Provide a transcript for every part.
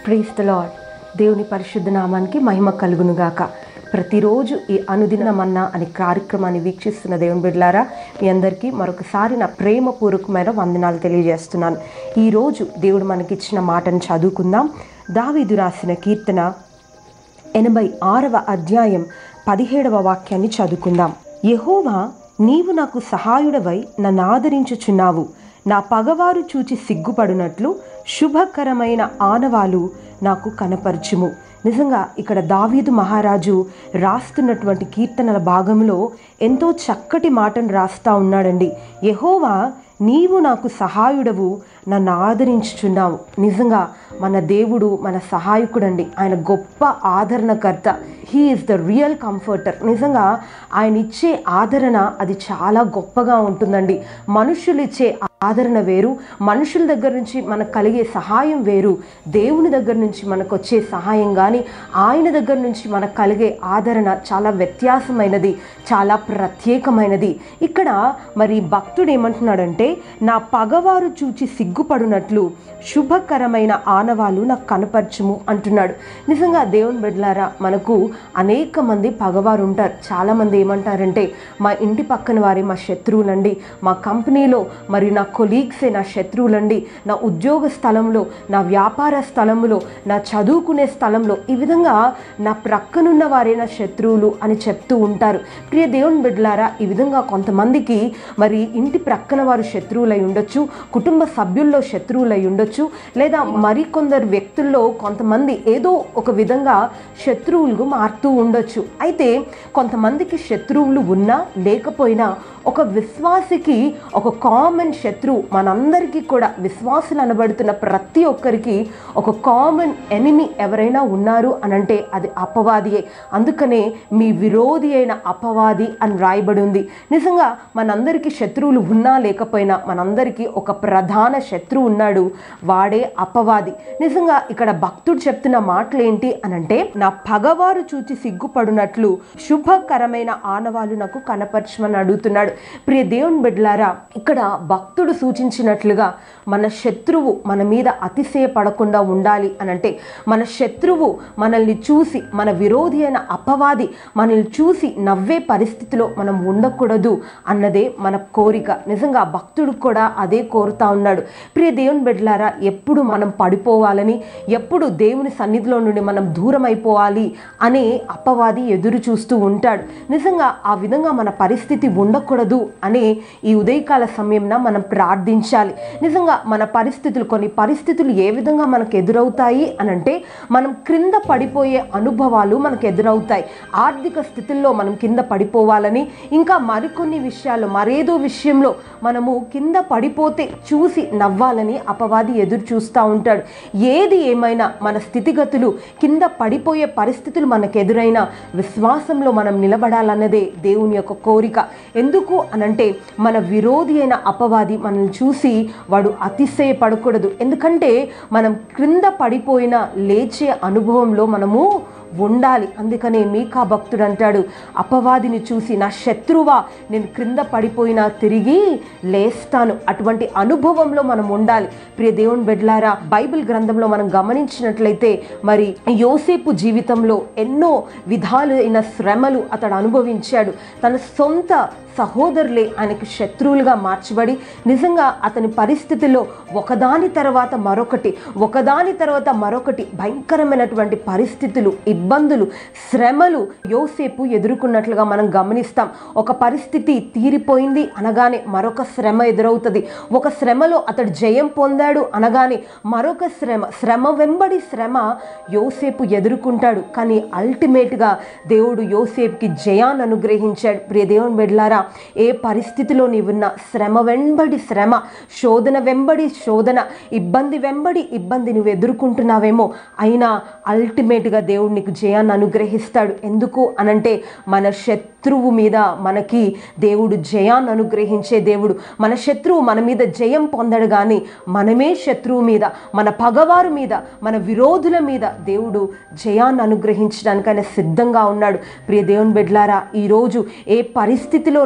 ప్రీస్ the lord దేవుని పరిశుద్ధ నామానికి మహిమ కలుగునుగాక ప్రతిరోజు ఈ అనుదినమన్నా అనే కార్యక్రమాన్ని వీక్షిస్తున్న దేవుని బిడ్డలారా మీ అందరికీ మరొకసారి నా ప్రేమపూర్వకమైన వందనాలు తెలియజేస్తున్నాను ఈరోజు దేవుడు మనకిచ్చిన మాటను చదువుకుందాం దావీదు రాసిన కీర్తన ఎనభై ఆరవ అధ్యాయం పదిహేడవ వాక్యాన్ని చదువుకుందాం యహోవా నీవు నాకు సహాయుడవై నన్ను ఆదరించుచున్నావు నా పగవారు చూచి సిగ్గుపడునట్లు శుభకరమైన ఆనవాలు నాకు కనపరచుము నిజంగా ఇక్కడ దావీదు మహారాజు రాస్తున్నటువంటి కీర్తనల భాగంలో ఎంతో చక్కటి మాటను రాస్తా ఉన్నాడండి యహోవా నీవు నాకు సహాయుడవు నన్ను ఆదరించుచున్నావు నిజంగా మన దేవుడు మన సహాయకుడండి ఆయన గొప్ప ఆదరణకర్త he is the real comforter నిజంగా ఆయన ఇచ్చే ఆదరణ అది చాలా గొప్పగా ఉంటుందండి మనుషులు ఇచ్చే ఆదరణ వేరు మనుషుల దగ్గర నుంచి మనకు కలిగే సహాయం వేరు దేవుని దగ్గర నుంచి మనకు వచ్చే సహాయం కానీ ఆయన దగ్గర నుంచి మనకు కలిగే ఆదరణ చాలా వ్యత్యాసమైనది చాలా ప్రత్యేకమైనది ఇక్కడ మరి భక్తుడు ఏమంటున్నాడంటే నా పగవారు చూచి సిగ్గుపడునట్లు శుభకరమైన ఆనవాలు నాకు కనపరచుము అంటున్నాడు నిజంగా దేవుని బిడ్డలారా మనకు అనేక మంది పగవారు ఉంటారు చాలామంది ఏమంటారంటే మా ఇంటి పక్కన వారే మా శత్రువులండి మా కంపెనీలో మరి నా కొలీగ్సే నా శత్రువులండి నా ఉద్యోగ స్థలంలో నా వ్యాపార స్థలంలో నా చదువుకునే స్థలంలో ఈ విధంగా నా ప్రక్కనున్న వారే నా శత్రువులు అని చెప్తూ ఉంటారు ప్రియ దేవుని బిడ్డలారా ఈ విధంగా కొంతమందికి మరి ఇంటి ప్రక్కన వారు శత్రువులై ఉండొచ్చు కుటుంబ సభ్యుల్లో శత్రువులై ఉండొచ్చు లేదా మరికొందరు వ్యక్తుల్లో కొంతమంది ఏదో ఒక విధంగా శత్రువులు మారుతూ ఉండొచ్చు అయితే కొంతమందికి శత్రువులు ఉన్నా లేకపోయినా ఒక విశ్వాసికి ఒక కామన్ శత్రువు మనందరికీ కూడా విశ్వాసులు అనబడుతున్న ప్రతి ఒక్కరికి ఒక కామన్ ఎనిమి ఎవరైనా ఉన్నారు అనంటే అది అపవాదియే అందుకనే మీ విరోధి అయిన అపవాది అని రాయబడి ఉంది నిజంగా మనందరికీ శత్రువులు ఉన్నా లేకపోయినా మనందరికీ ఒక ప్రధాన శత్రువు ఉన్నాడు వాడే అపవాది నిజంగా ఇక్కడ భక్తుడు చెప్తున్న మాటలు ఏంటి అనంటే నా పగవారు చూచి సిగ్గుపడునట్లు శుభకరమైన ఆనవాలు నాకు కనపరచమని అడుగుతున్నాడు ప్రియ దేవుని బిడ్డలారా ఇక్కడ భక్తుడు సూచించినట్లుగా మన శత్రువు మన మీద అతిశయపడకుండా ఉండాలి అనంటే మన శత్రువు మనల్ని చూసి మన విరోధి అయిన అపవాది మనల్ని చూసి నవ్వే పరిస్థితిలో మనం ఉండకూడదు అన్నదే మన కోరిక నిజంగా భక్తుడు కూడా అదే కోరుతా ఉన్నాడు ప్రియ దేవుని బిడ్డలారా ఎప్పుడు మనం పడిపోవాలని ఎప్పుడు దేవుని సన్నిధిలో నుండి మనం దూరం అయిపోవాలి అనే అపవాది ఎదురు చూస్తూ ఉంటాడు నిజంగా ఆ విధంగా మన పరిస్థితి ఉండకూడదు అనే ఈ ఉదయకాల సమయంన మనం ప్రార్థించాలి నిజంగా మన పరిస్థితులు కొన్ని పరిస్థితులు ఏ విధంగా మనకు ఎదురవుతాయి అనంటే మనం క్రింద పడిపోయే అనుభవాలు మనకు ఎదురవుతాయి ఆర్థిక స్థితుల్లో మనం కింద పడిపోవాలని ఇంకా మరికొన్ని విషయాలు మరేదో విషయంలో మనము కింద పడిపోతే చూసి నవ్వాలని అపవాది ఎదురు చూస్తూ ఉంటాడు ఏది ఏమైనా మన స్థితిగతులు కింద పడిపోయే పరిస్థితులు మనకు ఎదురైనా విశ్వాసంలో మనం నిలబడాలన్నదే దేవుని యొక్క కోరిక ఎందుకు అనంటే మన విరోధి అయిన అపవాది మనల్ని చూసి వాడు అతిశయపడకూడదు ఎందుకంటే మనం క్రింద పడిపోయిన లేచే అనుభవంలో మనము ఉండాలి అందుకనే మీకా భక్తుడు అంటాడు అపవాదిని చూసి నా శత్రువా నేను క్రింద పడిపోయినా తిరిగి లేస్తాను అటువంటి అనుభవంలో మనం ఉండాలి ప్రియ దేవుని బిడ్లారా బైబిల్ గ్రంథంలో మనం గమనించినట్లయితే మరి యోసేపు జీవితంలో ఎన్నో విధాలైన శ్రమలు అతడు అనుభవించాడు తన సొంత సహోదరులే ఆయనకు శత్రువులుగా మార్చబడి నిజంగా అతని పరిస్థితిలో ఒకదాని తర్వాత మరొకటి ఒకదాని తర్వాత మరొకటి భయంకరమైనటువంటి పరిస్థితులు ఇబ్బందులు శ్రమలు యోసేపు ఎదుర్కొన్నట్లుగా మనం గమనిస్తాం ఒక పరిస్థితి తీరిపోయింది అనగానే మరొక శ్రమ ఎదురవుతుంది ఒక శ్రమలో అతడు జయం పొందాడు అనగానే మరొక శ్రమ శ్రమ వెంబడి శ్రమ యోసేపు ఎదుర్కొంటాడు కానీ అల్టిమేట్గా దేవుడు యోసేపుకి జయాన్ని అనుగ్రహించాడు ప్రియ దేవుని బిడ్లారా ఏ పరిస్థితిలో నీవున్న శ్రమ వెంబడి శ్రమ శోధన వెంబడి శోధన ఇబ్బంది వెంబడి ఇబ్బంది నువ్వు ఎదుర్కొంటున్నావేమో అయినా అల్టిమేట్గా దేవుడు నీకు జయాన్ని అనుగ్రహిస్తాడు ఎందుకు అనంటే మన శత్రువు మీద మనకి దేవుడు జయాన్ని అనుగ్రహించే దేవుడు మన శత్రువు మన మీద జయం పొందడు కానీ మనమే శత్రువు మీద మన పగవారు మీద మన విరోధుల మీద దేవుడు జయాన్ని అనుగ్రహించడానికి ఆయన సిద్ధంగా ఉన్నాడు ప్రియ దేవుని బిడ్లారా ఈరోజు ఏ పరిస్థితిలో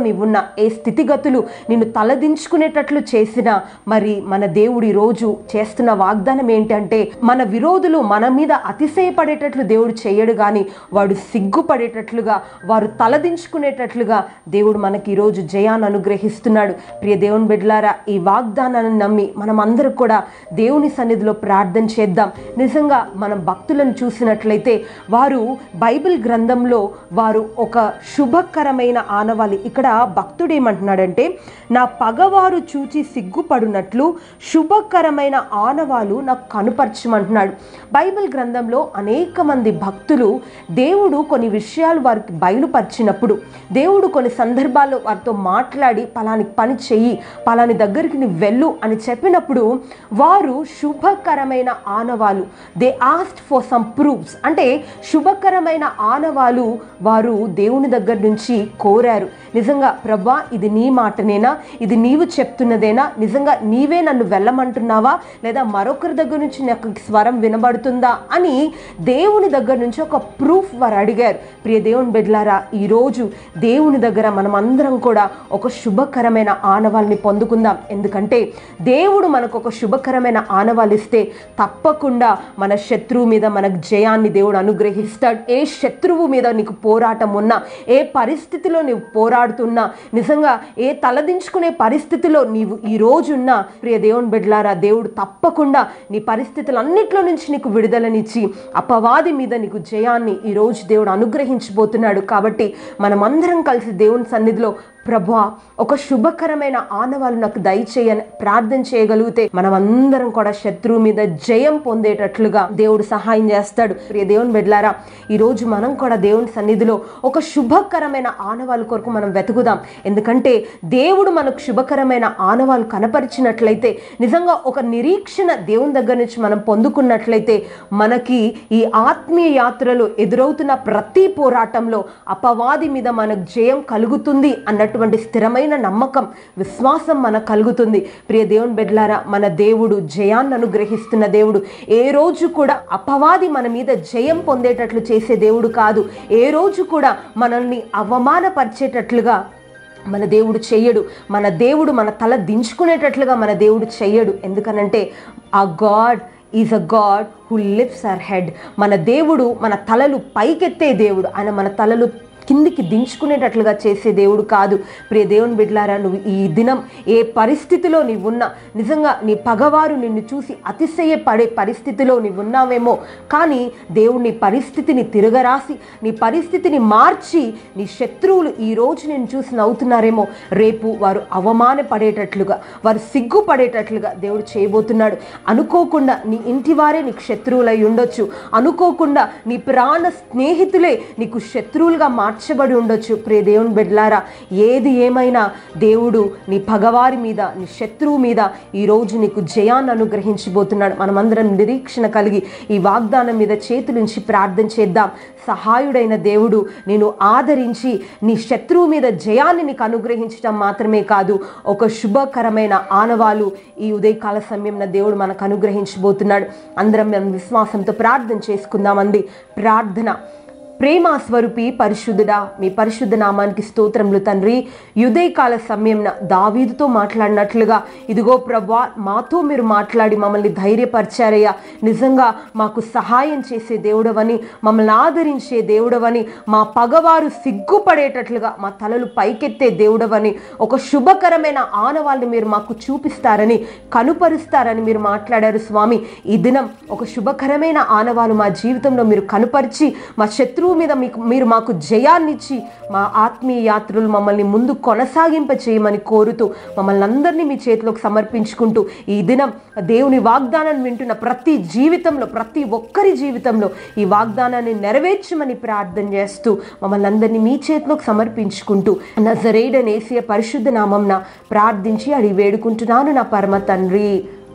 నీవున్న ఏ స్థితిగతులు నిన్ను తలదించుకునేటట్లు చేసిన మరి మన దేవుడు ఈరోజు చేస్తున్న వాగ్దానం ఏంటంటే మన విరోధులు మన మీద అతిశయపడేటట్లు దేవుడు చేయడు కానీ వాడు సిగ్గుపడేటట్లుగా వారు తలదించుకునేటట్లుగా దేవుడు మనకి ఈరోజు జయాన్ని అనుగ్రహిస్తున్నాడు ప్రియ దేవుని బిడ్డలారా ఈ వాగ్దానాన్ని నమ్మి మనం అందరూ కూడా దేవుని సన్నిధిలో ప్రార్థన చేద్దాం నిజంగా మనం భక్తులను చూసినట్లయితే వారు బైబిల్ గ్రంథంలో వారు ఒక శుభకరమైన ఆనవాళి ఇక్కడ భక్తుడు ఏమంటున్నాడంటే నా పగవారు చూచి సిగ్గుపడునట్లు శుభకరమైన ఆనవాలు నాకు కనుపరచమంటున్నాడు బైబిల్ గ్రంథంలో అనేక మంది భక్తులు దేవుడు కొన్ని విషయాలు వారికి బయలుపరిచినప్పుడు దేవుడు కొన్ని సందర్భాల్లో వారితో మాట్లాడి పలాని పని చెయ్యి పలాని దగ్గరికి నీ వెళ్ళు అని చెప్పినప్పుడు వారు శుభకరమైన ఆనవాలు they asked for some proofs అంటే శుభకరమైన ఆనవాలు వారు దేవుని దగ్గర నుంచి కోరారు నిజంగా ప్రభా ఇది నీ మాటనేనా ఇది నీవు చెప్తున్నదేనా నిజంగా నీవే నన్ను వెళ్ళమంటున్నావా లేదా మరొకరి దగ్గర నుంచి నాకు స్వరం వినబడుతుందా అని దేవుని దగ్గర నుంచి ఒక ప్రూఫ్ వారు అడిగారు ప్రియ దేవుని బిడ్లారా ఈరోజు దేవుని దగ్గర మనం అందరం కూడా ఒక శుభకరమైన ఆనవాల్ని పొందుకుందాం ఎందుకంటే దేవుడు మనకు ఒక శుభకరమైన ఆనవాలు ఇస్తే తప్పకుండా మన శత్రువు మీద మనకు జయాన్ని దేవుడు అనుగ్రహిస్తాడు ఏ శత్రువు మీద నీకు పోరాటం ఉన్నా ఏ పరిస్థితిలో నీవు పోరాడుతున్నా నిజంగా ఏ తలదించుకునే పరిస్థితిలో నీవు ఈ రోజున్నా ప్రియ దేవుని బిడ్డలారా దేవుడు తప్పకుండా నీ పరిస్థితులన్నిట్లో నుంచి నీకు విడుదలనిచ్చి అపవాది మీద నీకు జయాన్ని ఈ రోజు దేవుడు అనుగ్రహించబోతున్నాడు కాబట్టి మనమందరం కలిసి దేవుని సన్నిధిలో ప్రభా ఒక శుభకరమైన ఆనవాళ్ళు నాకు దయచేయని ప్రార్థన చేయగలిగితే మనం అందరం కూడా శత్రువు మీద జయం పొందేటట్లుగా దేవుడు సహాయం చేస్తాడు ప్రియ దేవుని బిడ్లారా ఈరోజు మనం కూడా దేవుని సన్నిధిలో ఒక శుభకరమైన ఆనవాళ్ళ కొరకు మనం వెతుకుదాం ఎందుకంటే దేవుడు మనకు శుభకరమైన ఆనవాళ్ళు కనపరిచినట్లయితే నిజంగా ఒక నిరీక్షణ దేవుని దగ్గర నుంచి మనం పొందుకున్నట్లయితే మనకి ఈ ఆత్మీయ యాత్రలో ఎదురవుతున్న ప్రతి పోరాటంలో అపవాది మీద మనకు జయం కలుగుతుంది అన్నట్టు అటువంటి స్థిరమైన నమ్మకం విశ్వాసం మనకు కలుగుతుంది ప్రియ దేవుని బిడ్డలారా మన దేవుడు జయాన్ని అనుగ్రహిస్తున్న దేవుడు ఏ రోజు కూడా అపవాది మన మీద జయం పొందేటట్లు చేసే దేవుడు కాదు ఏ రోజు కూడా మనల్ని అవమానపరిచేటట్లుగా మన దేవుడు చెయ్యడు మన దేవుడు మన తల దించుకునేటట్లుగా మన దేవుడు చెయ్యడు ఎందుకనంటే ఆ God is a God who lifts our head మన దేవుడు మన తలలు పైకెత్తే దేవుడు ఆయన మన తలలు కిందికి దించుకునేటట్లుగా చేసే దేవుడు కాదు ప్రియ దేవుని బిడ్లారా నువ్వు ఈ దినం ఏ పరిస్థితిలో నీవున్నా నిజంగా నీ పగవారు నిన్ను చూసి అతిశయపడే పరిస్థితిలో నీవున్నావేమో కానీ దేవుడు నీ పరిస్థితిని తిరగరాసి నీ పరిస్థితిని మార్చి నీ శత్రువులు ఈ రోజు నేను చూసి నవ్వుతున్నారేమో రేపు వారు అవమానపడేటట్లుగా వారు సిగ్గుపడేటట్లుగా దేవుడు చేయబోతున్నాడు అనుకోకుండా నీ ఇంటి వారే నీకు శత్రువులై ఉండొచ్చు అనుకోకుండా నీ ప్రాణ స్నేహితులే నీకు శత్రువులుగా మార్చబడి ఉండొచ్చు ప్రియ దేవుని బిడ్లారా ఏది ఏమైనా దేవుడు నీ పగవారి మీద నీ శత్రువు మీద ఈరోజు నీకు జయాన్ని అనుగ్రహించబోతున్నాడు మనమందరం నిరీక్షణ కలిగి ఈ వాగ్దానం మీద చేతులుంచి ప్రార్థన చేద్దాం సహాయుడైన దేవుడు నేను ఆదరించి నీ శత్రువు మీద జయాన్ని నీకు అనుగ్రహించడం మాత్రమే కాదు ఒక శుభకరమైన ఆనవాలు ఈ ఉదయకాల సమయంలో దేవుడు మనకు అనుగ్రహించబోతున్నాడు అందరం మనం విశ్వాసంతో ప్రార్థన చేసుకుందామండి ప్రార్థన ప్రేమ స్వరూపి పరిశుద్ధుడా మీ పరిశుద్ధ నామానికి స్తోత్రములు తండ్రి యుదయకాల సమయంన దావీదుతో మాట్లాడినట్లుగా ఇదిగో ప్రభా మాతో మీరు మాట్లాడి మమ్మల్ని ధైర్యపరిచారయ్యా నిజంగా మాకు సహాయం చేసే దేవుడవని మమ్మల్ని ఆదరించే దేవుడవని మా పగవారు సిగ్గుపడేటట్లుగా మా తలలు పైకెత్తే దేవుడవని ఒక శుభకరమైన ఆనవాళ్ళని మీరు మాకు చూపిస్తారని కనుపరుస్తారని మీరు మాట్లాడారు స్వామి ఈ దినం ఒక శుభకరమైన ఆనవాలు మా జీవితంలో మీరు కనుపరిచి మా శత్రువు మీద మీకు మీరు మాకు జయాన్నిచ్చి మా ఆత్మీయ యాత్రలు మమ్మల్ని ముందు కొనసాగింప చేయమని కోరుతూ మమ్మల్ని అందరినీ మీ చేతిలోకి సమర్పించుకుంటూ ఈ దినం దేవుని వాగ్దానాన్ని వింటున్న ప్రతి జీవితంలో ప్రతి ఒక్కరి జీవితంలో ఈ వాగ్దానాన్ని నెరవేర్చమని ప్రార్థన చేస్తూ మమ్మల్ని అందరినీ మీ చేతిలోకి సమర్పించుకుంటూ నజరేడన్ ఏసియ పరిశుద్ధ నామంన ప్రార్థించి అడిగి వేడుకుంటున్నాను నా పరమ తండ్రి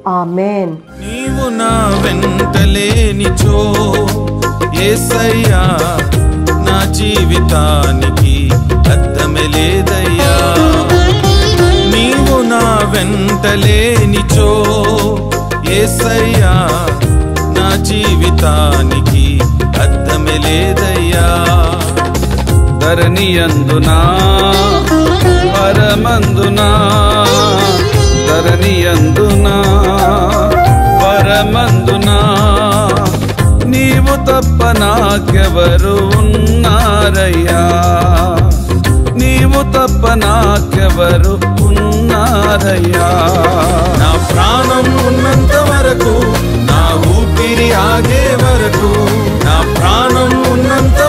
ఆమెన్ నీవు నా వెంటలేనిచో ఏసయ్యా నా జీవితానికి అర్థమే లేదయ్యా నీవు నా వెంటలేనిచో ఏసయ్యా నా జీవితానికి అర్థమే లేదయ్యా ధరణి అందునా పరమందునా ధరణియందునా పరమందునా నీవు తప్ప నాకెవరు ఉన్నారయ్యా నీవు తప్ప నాకెవరు ఉన్నారయ్యా నా ప్రాణం ఉన్నంత వరకు నా ఊపిరి ఆగే వరకు నా ప్రాణం ఉన్నంత